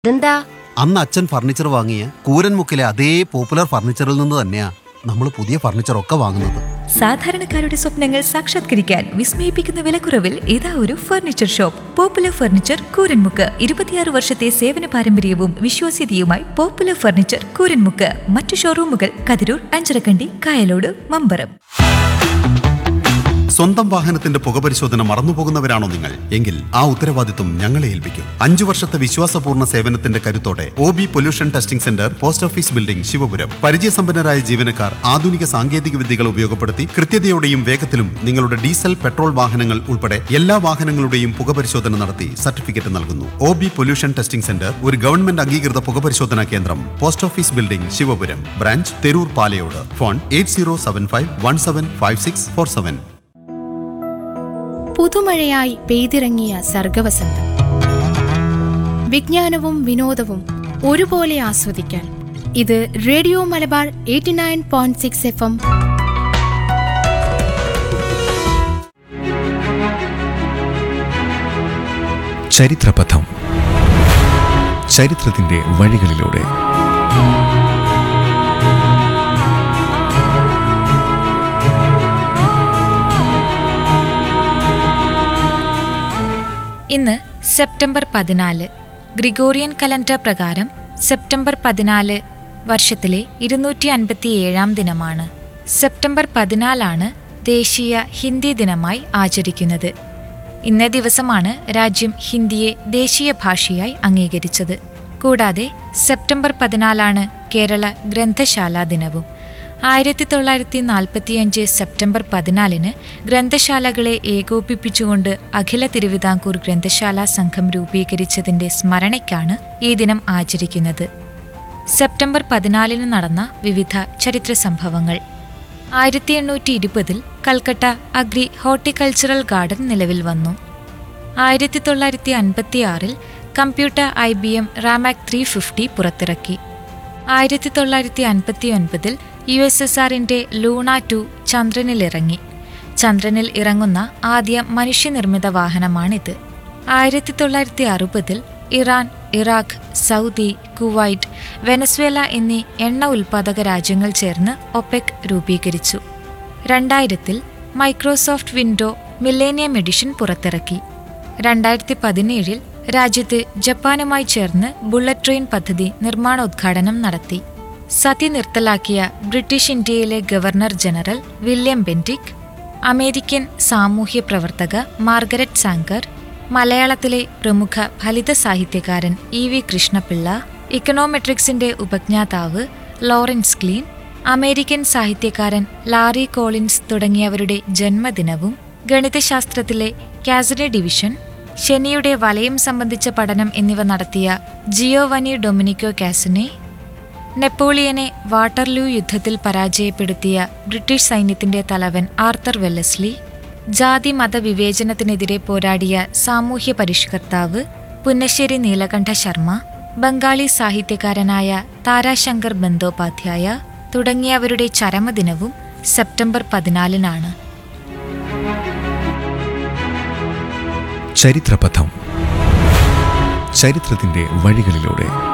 ഇതെന്താ അന്ന് അച്ഛൻ ഫർണിച്ചർ വാങ്ങിയ കൂരൻമുക്കിലെ അതേ പോപ്പുലർ ഫർണിച്ചറിൽ നിന്ന് തന്നെയാ നമ്മൾ പുതിയ ഫർണിച്ചറൊക്കെ വാങ്ങുന്നത് സാധാരണക്കാരുടെ സ്വപ്നങ്ങൾ സാക്ഷാത്കരിക്കാൻ വിസ്മയിപ്പിക്കുന്ന വിലക്കുറവിൽ ഇതാ ഒരു furniture shop popular furniture Kooranmukku ഇരുപത്തിയാറ് വർഷത്തെ സേവന പാരമ്പര്യവും വിശ്വാസ്യതയുമായി പോപ്പുലർ ഫർണിച്ചർ കൂരൻമുക്ക് മറ്റു ഷോറൂമുകൾ കതിരൂർ അഞ്ചരക്കണ്ടി കായലോട് മമ്പറം സ്വന്തം വാഹനത്തിന്റെ പുകപരിശോധന മറന്നുപോകുന്നവരാണോ നിങ്ങൾ എങ്കിൽ ആ ഉത്തരവാദിത്വം ഞങ്ങളെ ഏൽപ്പിക്കും അഞ്ചു വർഷത്തെ വിശ്വാസപൂർണ്ണ സേവനത്തിന്റെ കരുത്തോടെ O B pollution testing centre post office building Sivapuram പരിചയസമ്പന്നരായ ജീവനക്കാർ ആധുനിക സാങ്കേതിക വിദ്യകൾ ഉപയോഗപ്പെടുത്തി കൃത്യതയോടെയും വേഗത്തിലും നിങ്ങളുടെ ഡീസൽ പെട്രോൾ വാഹനങ്ങൾ ഉൾപ്പെടെ എല്ലാ വാഹനങ്ങളുടെയും പുകപരിശോധന നടത്തി സർട്ടിഫിക്കറ്റ് നൽകുന്നു O B pollution testing centre ഒരു ഗവൺമെന്റ് അംഗീകൃത പുകപരിശോധനാ കേന്ദ്രം post office building Sivapuram branch Theroor Palayode phone eight zero seven five one seven five six four seven പുതുമഴയായി പെയ്തിറങ്ങിയ സർഗവസന്തം വിജ്ഞാനവും വിനോദവും ഒരുപോലെ ആസ്വദിക്കാൻ ഇത് radio Malabar eighty nine point six F M ചരിത്രപഥം ചരിത്രത്തിന്റെ വഴികളിലൂടെ ഇന്ന് സെപ്റ്റംബർ പതിനാല് ഗ്രിഗോറിയൻ കലണ്ടർ പ്രകാരം സെപ്റ്റംബർ പതിനാല് വർഷത്തിലെ ഇരുന്നൂറ്റി അൻപത്തി ഏഴാം ദിനമാണ് സെപ്റ്റംബർ പതിനാലാണ് ദേശീയ ഹിന്ദി ദിനമായി ആചരിക്കുന്നത് ഇന്നേ ദിവസമാണ് രാജ്യം ഹിന്ദിയെ ദേശീയ ഭാഷയായി അംഗീകരിച്ചത് കൂടാതെ സെപ്റ്റംബർ പതിനാലാണ് കേരള ഗ്രന്ഥശാലാ ദിനവും ആയിരത്തി തൊള്ളായിരത്തി നാൽപ്പത്തിയഞ്ച് സെപ്റ്റംബർ പതിനാലിന് ഗ്രന്ഥശാലകളെ ഏകോപിപ്പിച്ചുകൊണ്ട് അഖില തിരുവിതാംകൂർ ഗ്രന്ഥശാലാ സംഘം രൂപീകരിച്ചതിന്റെ സ്മരണയ്ക്കാണ് ഈ ദിനം ആചരിക്കുന്നത് സെപ്റ്റംബർ പതിനാലിന് നടന്ന വിവിധ ചരിത്ര സംഭവങ്ങൾ ആയിരത്തി എണ്ണൂറ്റി ഇരുപതിൽ കൽക്കട്ട അഗ്രി ഹോർട്ടിക്കൾച്ചറൽ ഗാർഡൻ നിലവിൽ വന്നു ആയിരത്തി തൊള്ളായിരത്തി അൻപത്തിയാറിൽ computer I B M RAMAC three fifty പുറത്തിറക്കി ആയിരത്തി തൊള്ളായിരത്തി അൻപത്തി ഒൻപതിൽ യു എസ് എസ് ആറിന്റെ ലൂണ ടു ചന്ദ്രനിലിറങ്ങി ചന്ദ്രനിൽ ഇറങ്ങുന്ന ആദ്യ മനുഷ്യനിർമ്മിത വാഹനമാണിത് ആയിരത്തി തൊള്ളായിരത്തി അറുപതിൽ Iran Iraq Saudi Kuwait Venezuela എന്നീ എണ്ണ ഉൽപ്പാദക രാജ്യങ്ങൾ ചേർന്ന് ഒപെക് രൂപീകരിച്ചു രണ്ടായിരത്തിൽ മൈക്രോസോഫ്റ്റ് വിൻഡോ മില്ലേനിയം എഡിഷൻ പുറത്തിറക്കി രണ്ടായിരത്തി പതിനേഴിൽ രാജ്യത്ത് ജപ്പാനുമായി ചേർന്ന് ബുള്ളറ്റ് ട്രെയിൻ പദ്ധതി നിർമ്മാണോദ്ഘാടനം നടത്തി സതി നിർത്തലാക്കിയ ബ്രിട്ടീഷ് ഇന്ത്യയിലെ governor general William Bentinck American സാമൂഹ്യ പ്രവർത്തക മാർഗരറ്റ് സാങ്കർ മലയാളത്തിലെ പ്രമുഖ ഫലിത സാഹിത്യകാരൻ ഇ വി കൃഷ്ണപിള്ള ഇക്കണോമെട്രിക്സിന്റെ ഉപജ്ഞാതാവ് ലോറൻസ് ക്ലീൻ അമേരിക്കൻ സാഹിത്യകാരൻ ലാറി കോളിൻസ് തുടങ്ങിയവരുടെ ജന്മദിനവും ഗണിതശാസ്ത്രത്തിലെ കാസനെ ഡിവിഷൻ ശനിയുടെ വലയം സംബന്ധിച്ച പഠനം എന്നിവ നടത്തിയ ജിയോവനി ഡൊമിനിക്കോ കാസനെ നെപ്പോളിയനെ വാട്ടർലൂ യുദ്ധത്തിൽ പരാജയപ്പെടുത്തിയ ബ്രിട്ടീഷ് സൈന്യത്തിന്റെ തലവൻ ആർത്തർ വെല്ലസ്ലി ജാതി മത വിവേചനത്തിനെതിരെ പോരാടിയ സാമൂഹ്യ പരിഷ്കർത്താവ് പുന്നശ്ശേരി നീലകണ്ഠ ശർമ്മ ബംഗാളി സാഹിത്യകാരനായ താരാശങ്കർ ബന്ദോപാധ്യായ തുടങ്ങിയവരുടെ ചരമദിനവും സെപ്റ്റംബർ പതിനാലിനാണ് ചരിത്രപഥം ചരിത്രത്തിന്റെ വഴികളിലൂടെ